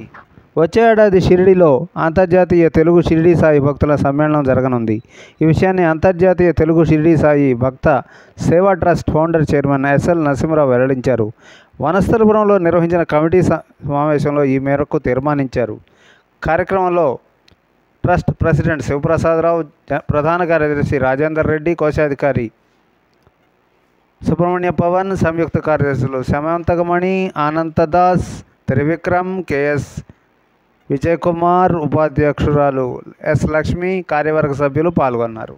వచ్చే ఏడాది షిరిడిలో అంతర్జాతీయ తెలుగు షిరిడి సాయి భక్తుల సమ్మేళనం జరగనుంది ఈ విషయాన్ని అంతర్జాతీయ Telugu Shirdi Sai Bhakta Seva trust founder chairman S L Narasimharao వెల్లడించారు వనస్థలపురంలో నిర్వహించిన కమిటీ స- సమావేశంలో ఈ మేరకు తీర్మానించారు కార్యక్రమంలో ట్రస్ట్ ప్రెసిడెంట్ శివప్రసాదరావు జ- ప్రధాన కార్యదర్శి రాజేందర్ రెడ్డి కోశాధికారి సుబ్రహ్మణ్య పవన్ సంయుక్త కార్యదర్శులు శమంతకమణి అనంతదాస్ త్రివిక్రమ్ కెఎస్ విజయ్ కుమార్ ఉపాధ్యక్షురాలు ఎస్ లక్ష్మి కార్యవర్గ సభ్యులు పాల్గొన్నారు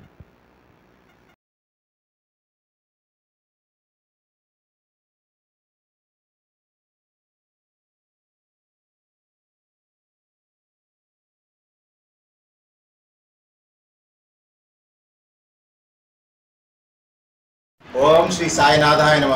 ఓం శ్రీ సాయినాథాయ నమ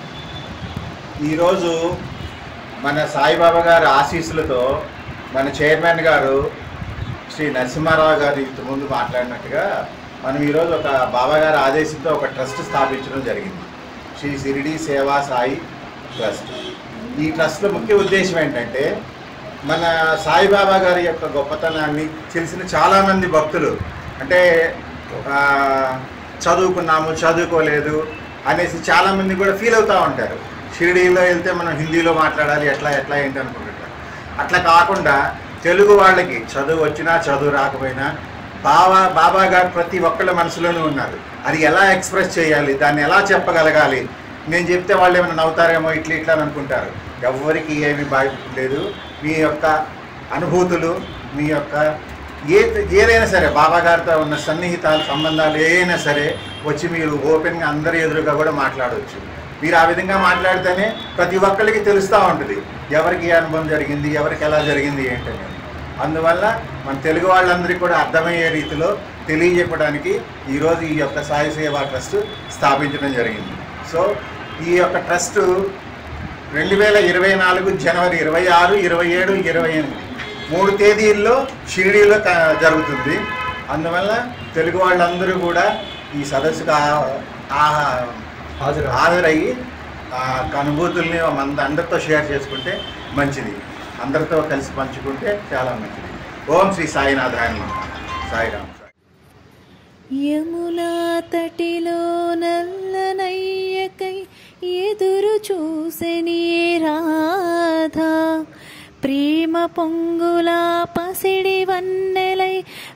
ఈరోజు మన సాయిబాబా గారి ఆశీస్సులతో మన చైర్మన్ గారు శ్రీ నరసింహారావు గారు ఇంతకుముందు మాట్లాడినట్టుగా మనం ఈరోజు ఒక బాబా గారి ఆదేశంతో ఒక ట్రస్ట్ స్థాపించడం జరిగింది శ్రీ సిరిడి సేవా సాయి ట్రస్ట్ ఈ ట్రస్ట్లో ముఖ్య ఉద్దేశం ఏంటంటే మన సాయిబాబా గారి యొక్క గొప్పతనాన్ని తెలిసిన చాలామంది భక్తులు అంటే ఆ, చదువుకున్నాము చదువుకోలేదు అనేసి చాలామంది కూడా ఫీల్ అవుతూ ఉంటారు షిరిడీలో వెళ్తే మనం హిందీలో మాట్లాడాలి ఎట్లా ఎట్లా ఏంటి అనుకుంటుంటారు అట్లా కాకుండా తెలుగు వాళ్ళకి చదువు వచ్చినా చదువు రాకపోయినా బాబా బాబా గారు ప్రతి ఒక్కళ్ళ మనసులోనూ ఉన్నారు అది ఎలా ఎక్స్ప్రెస్ చేయాలి దాన్ని ఎలా చెప్పగలగాలి నేను చెప్తే వాళ్ళు ఏమైనా నవ్వుతారేమో ఇట్లా ఇట్లా అని అనుకుంటారు ఎవరికి ఏమి బాధ్యత లేదు మీ యొక్క అనుభూతులు మీ యొక్క ఏ ఏదైనా సరే బాబా గారితో ఉన్న సన్నిహితాలు సంబంధాలు ఏదైనా సరే వచ్చి మీరు ఓపెన్గా అందరి ఎదురుగా కూడా మాట్లాడవచ్చు మీరు ఆ విధంగా మాట్లాడితేనే ప్రతి ఒక్కరికి తెలుస్తూ ఉంటుంది ఎవరికి ఏ అనుభవం జరిగింది ఎవరికి ఎలా జరిగింది ఏంటనేది అందువల్ల మన తెలుగు వాళ్ళందరికీ కూడా అర్థమయ్యే రీతిలో తెలియజెప్పడానికి ఈరోజు ఈ యొక్క సాయి సేవా ట్రస్ట్ స్థాపించడం జరిగింది సో ఈ యొక్క ట్రస్ట్ రెండు వేల ఇరవై నాలుగు జనవరి ఇరవై ఆరు ఇరవై ఏడు ఇరవై ఎనిమిది మూడు తేదీల్లో షిరిడీలో క- జరుగుతుంది అందువల్ల తెలుగు వాళ్ళందరూ కూడా ఈ సదస్సుకు ఆ- ఆ- హాజరయ్యి ఆ యొక్క అనుభూతుల్ని మన అందరితో షేర్ చేసుకుంటే మంచిది అందరితో కలిసి పంచుకుంటే చాలా మంచిది ఓం శ్రీ సాయినాథాయ నమః. సాయిరామ్ సాయి యమునా తటిలో నల్లనయ్యకై ఎదురు చూసెని రాధా ప్రేమ పొంగుల పసిడి వన్నెలై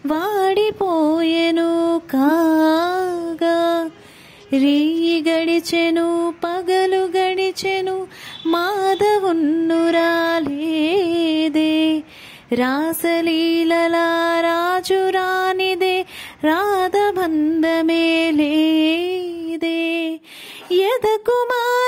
వాడిపోయెను కాగా రేయి గడిచెను పగలు గడిచెను మాధవున్ను రాలేదే రాసలీలల రాజు రానిదే రాధబంధమే లేదే ఎదకుమార